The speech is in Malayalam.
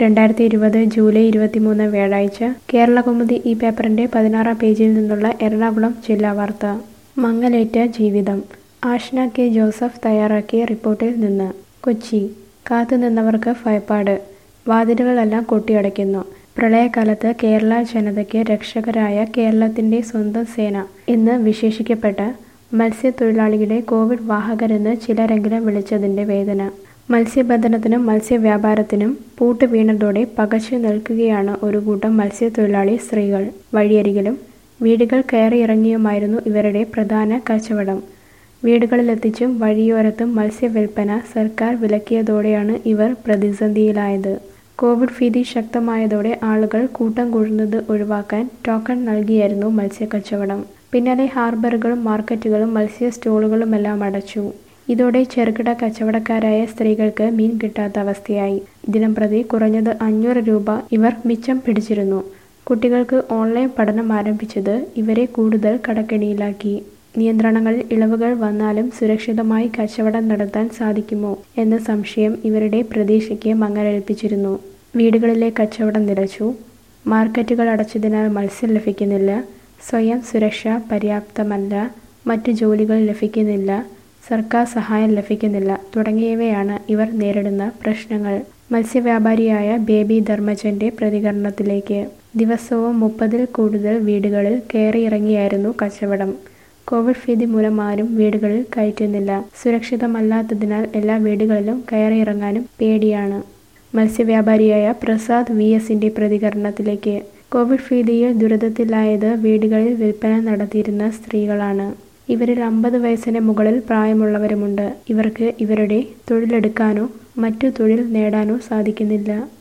രണ്ടായിരത്തി ഇരുപത് ജൂലൈ ഇരുപത്തിമൂന്ന് വ്യാഴാഴ്ച കേരളകൗമുദി ഈ പേപ്പറിന്റെ പതിനാറാം പേജിൽ നിന്നുള്ള എറണാകുളം ജില്ലാ വാർത്ത മങ്ങലേറ്റ ജീവിതം ആഷ്ന കെ ജോസഫ് തയ്യാറാക്കിയ റിപ്പോർട്ടിൽ നിന്ന് കൊച്ചി കാത്തുനിന്നവർക്ക് ഭയപ്പാട് വാതിലുകളെല്ലാം കൊട്ടിയടയ്ക്കുന്നു പ്രളയകാലത്ത് കേരള ജനതയ്ക്ക് രക്ഷകരായ കേരളത്തിന്റെ സ്വന്തം സേന എന്ന് വിശേഷിക്കപ്പെട്ട മത്സ്യത്തൊഴിലാളികളെ കോവിഡ് വാഹകരെന്ന് ചിലരെങ്കിലും വിളിച്ചതിന്റെ വേദന മത്സ്യബന്ധനത്തിനും മത്സ്യവ്യാപാരത്തിനും പൂട്ട് വീണതോടെ പകച്ചു നിൽക്കുകയാണ് ഒരു കൂട്ടം മത്സ്യത്തൊഴിലാളി സ്ത്രീകൾ വഴിയരികിലും വീടുകൾ കയറിയിറങ്ങിയുമായിരുന്നു ഇവരുടെ പ്രധാന കച്ചവടം വീടുകളിലെത്തിച്ചും വഴിയോരത്തും മത്സ്യവിൽപ്പന സർക്കാർ വിലക്കിയതോടെയാണ് ഇവർ പ്രതിസന്ധിയിലായത് കോവിഡ് ഭീതി ശക്തമായതോടെ ആളുകൾ കൂട്ടം കൂടുന്നത് ഒഴിവാക്കാൻ ടോക്കൺ നൽകിയായിരുന്നു മത്സ്യക്കച്ചവടം പിന്നാലെ ഹാർബറുകളും മാർക്കറ്റുകളും മത്സ്യ സ്റ്റോളുകളുമെല്ലാം അടച്ചു ഇതോടെ ചെറുകിട കച്ചവടക്കാരായ സ്ത്രീകൾക്ക് മീൻ കിട്ടാത്ത അവസ്ഥയായി ദിനംപ്രതി കുറഞ്ഞത് അഞ്ഞൂറ് രൂപ ഇവർ മിച്ചം പിടിച്ചിരുന്നു കുട്ടികൾക്ക് ഓൺലൈൻ പഠനം ആരംഭിച്ചത് ഇവരെ കൂടുതൽ കടക്കെണിയിലാക്കി നിയന്ത്രണങ്ങളിൽ ഇളവുകൾ വന്നാലും സുരക്ഷിതമായി കച്ചവടം നടത്താൻ സാധിക്കുമോ എന്ന സംശയം ഇവരുടെ പ്രതീക്ഷയ്ക്ക് മങ്ങലേൽപ്പിച്ചിരുന്നു വീടുകളിലെ കച്ചവടം നിലച്ചു മാർക്കറ്റുകൾ അടച്ചതിനാൽ മത്സ്യം ലഭിക്കുന്നില്ല സ്വയം സുരക്ഷ പര്യാപ്തമല്ല മറ്റു ജോലികൾ ലഭിക്കുന്നില്ല സർക്കാർ സഹായം ലഭിക്കുന്നില്ല തുടങ്ങിയവയാണ് ഇവർ നേരിടുന്ന പ്രശ്നങ്ങൾ മത്സ്യവ്യാപാരിയായ ബേബി ധർമ്മജന്റെ പ്രതികരണത്തിലേക്ക് ദിവസവും മുപ്പതിൽ കൂടുതൽ വീടുകളിൽ കയറിയിറങ്ങിയായിരുന്നു കച്ചവടം കോവിഡ് ഭീതി മൂലം ആരും വീടുകളിൽ കയറ്റുന്നില്ല സുരക്ഷിതമല്ലാത്തതിനാൽ എല്ലാ വീടുകളിലും കയറിയിറങ്ങാനും പേടിയാണ് മത്സ്യവ്യാപാരിയായ പ്രസാദ് വി എസിന്റെ പ്രതികരണത്തിലേക്ക് കോവിഡ് ഭീതിയിൽ ദുരിതത്തിലായത് വീടുകളിൽ വിൽപ്പന നടത്തിയിരുന്ന സ്ത്രീകളാണ് ഇവരിൽ അമ്പത് വയസ്സിന് മുകളിൽ പ്രായമുള്ളവരുമുണ്ട് ഇവർക്ക് ഇവരുടെ തൊഴിലെടുക്കാനോ മറ്റു തൊഴിൽ നേടാനോ സാധിക്കുന്നില്ല